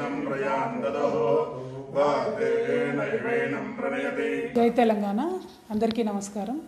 వర్షం ప్రయాం దదః వాగ్దేనైవేనం ప్రణయతి జై తెలంగాణ అందరికీ నమస్కారం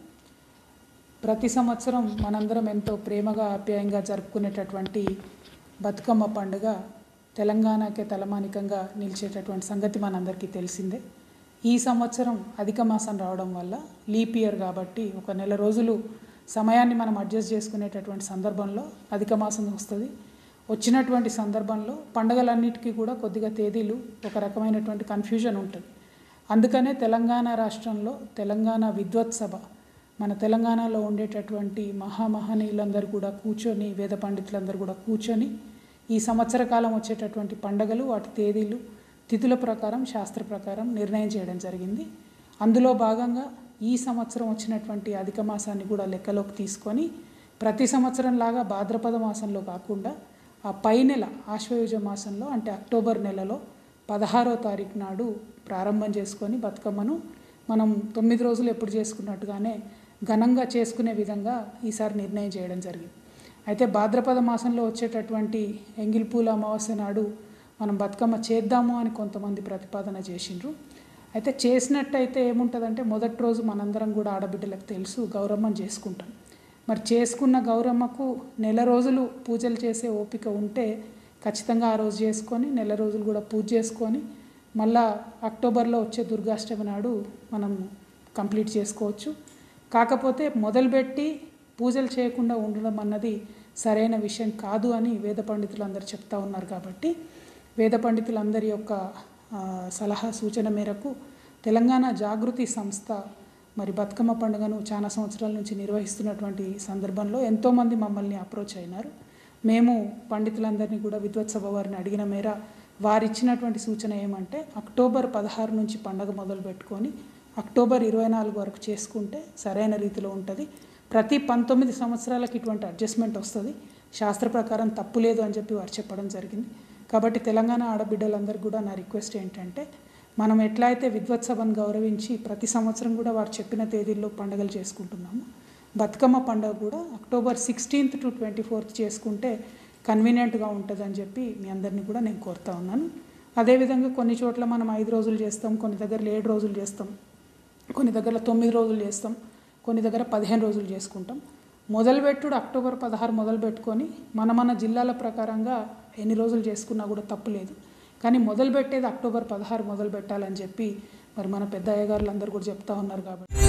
ప్రతి సంవత్సరం మనందరం ఎంతో ప్రేమగా ఆప్యాయంగా జరుపుకునేటటువంటి బతుకమ్మ పండుగ తెలంగాణకే తలమానికంగా నిలిచేటటువంటి సంగతి మనందరికీ తెలిసిందే ఈ సంవత్సరం అధిక మాసం రావడం వల్ల లీప్ ఇయర్ కాబట్టి ఒక నెల రోజులు సమయాన్ని మనం అడ్జస్ట్ చేసుకునేటటువంటి సందర్భంలో అధిక మాసం వస్తుంది వచ్చినటువంటి సందర్భంలో పండుగలన్నిటికీ కూడా కొద్దిగా తేదీలు ఒక రకమైనటువంటి కన్ఫ్యూజన్ ఉంటుంది అందుకనే తెలంగాణ రాష్ట్రంలో తెలంగాణ విద్వత్ సభ మన తెలంగాణలో ఉండేటటువంటి మహామహనీయులందరూ కూడా కూర్చొని వేద పండితులందరూ కూడా కూర్చొని ఈ సంవత్సర కాలం వచ్చేటటువంటి పండగలు వాటి తేదీలు తిథుల ప్రకారం శాస్త్ర ప్రకారం నిర్ణయం చేయడం జరిగింది అందులో భాగంగా ఈ సంవత్సరం వచ్చినటువంటి అధిక మాసాన్ని కూడా లెక్కలోకి తీసుకొని ప్రతి సంవత్సరం లాగా భాద్రపద మాసంలో కాకుండా ఆ పై నెల ఆశ్వయుజ మాసంలో అంటే అక్టోబర్ నెలలో పదహారో తారీఖు నాడు ప్రారంభం చేసుకొని బతుకమ్మను మనం తొమ్మిది రోజులు ఎప్పుడు చేసుకున్నట్టుగానే ఘనంగా చేసుకునే విధంగా ఈసారి నిర్ణయం చేయడం జరిగింది అయితే భాద్రపద మాసంలో వచ్చేటటువంటి ఎంగిల్పూల అమావాస్య నాడు మనం బతుకమ్మ చేద్దాము అని కొంతమంది ప్రతిపాదన చేసిండ్రు అయితే చేసినట్టయితే ఏముంటుందంటే మొదటి రోజు మనందరం కూడా ఆడబిడ్డలకు తెలుసు గౌరమ్మని చేసుకుంటాం మరి చేసుకున్న గౌరమ్మకు నెల రోజులు పూజలు చేసే ఓపిక ఉంటే ఖచ్చితంగా ఆ రోజు చేసుకొని నెల రోజులు కూడా పూజ చేసుకొని మళ్ళా అక్టోబర్లో వచ్చే దుర్గాష్టమి నాడు మనం కంప్లీట్ చేసుకోవచ్చు కాకపోతే మొదలుపెట్టి పూజలు చేయకుండా ఉండడం అన్నది సరైన విషయం కాదు అని వేద పండితులు అందరు చెప్తా ఉన్నారు కాబట్టి వేద పండితులందరి యొక్క ఆ, సలహా సూచన మేరకు తెలంగాణ జాగృతి సంస్థ మరి బతుకమ్మ పండుగను చాలా సంవత్సరాల నుంచి నిర్వహిస్తున్నటువంటి సందర్భంలో ఎంతోమంది మమ్మల్ని అప్రోచ్ అయినారు మేము పండితులందరినీ కూడా విద్వత్సభ వారిని అడిగిన మేర వారు ఇచ్చినటువంటి సూచన ఏమంటే అక్టోబర్ పదహారు నుంచి పండగ మొదలు పెట్టుకొని అక్టోబర్ ఇరవై నాలుగు వరకు చేసుకుంటే సరైన రీతిలో ఉంటుంది ప్రతి పంతొమ్మిది సంవత్సరాలకు ఇటువంటి అడ్జస్ట్మెంట్ వస్తుంది శాస్త్ర ప్రకారం తప్పు లేదు అని చెప్పి వారు చెప్పడం జరిగింది కాబట్టి తెలంగాణ ఆడబిడ్డలందరికీ కూడా నా రిక్వెస్ట్ ఏంటంటే మనం ఎట్లా అయితే విద్వత్సభను గౌరవించి ప్రతి సంవత్సరం కూడా వారు చెప్పిన తేదీల్లో పండుగలు చేసుకుంటున్నాము బతుకమ్మ పండుగ కూడా October sixteenth to twenty fourth చేసుకుంటే కన్వీనియంట్గా ఉంటుందని చెప్పి మీ అందరినీ కూడా నేను కోరుతా ఉన్నాను అదేవిధంగా కొన్ని చోట్ల మనం ఐదు రోజులు చేస్తాం కొన్ని దగ్గర ఏడు రోజులు చేస్తాం కొన్ని దగ్గర తొమ్మిది రోజులు చేస్తాం కొన్ని దగ్గర పదిహేను రోజులు చేసుకుంటాం మొదలుపెట్టుడు అక్టోబర్ పదహారు మొదలు పెట్టుకొని మన మన జిల్లాల ప్రకారంగా ఎన్ని రోజులు చేసుకున్నా కూడా తప్పు లేదు కానీ మొదలు పెట్టేది అక్టోబర్ పదహారు మొదలు పెట్టాలని చెప్పి మరి మన పెద్ద అయ్యగారులు అందరూ కూడా చెప్తా ఉన్నారు కాబట్టి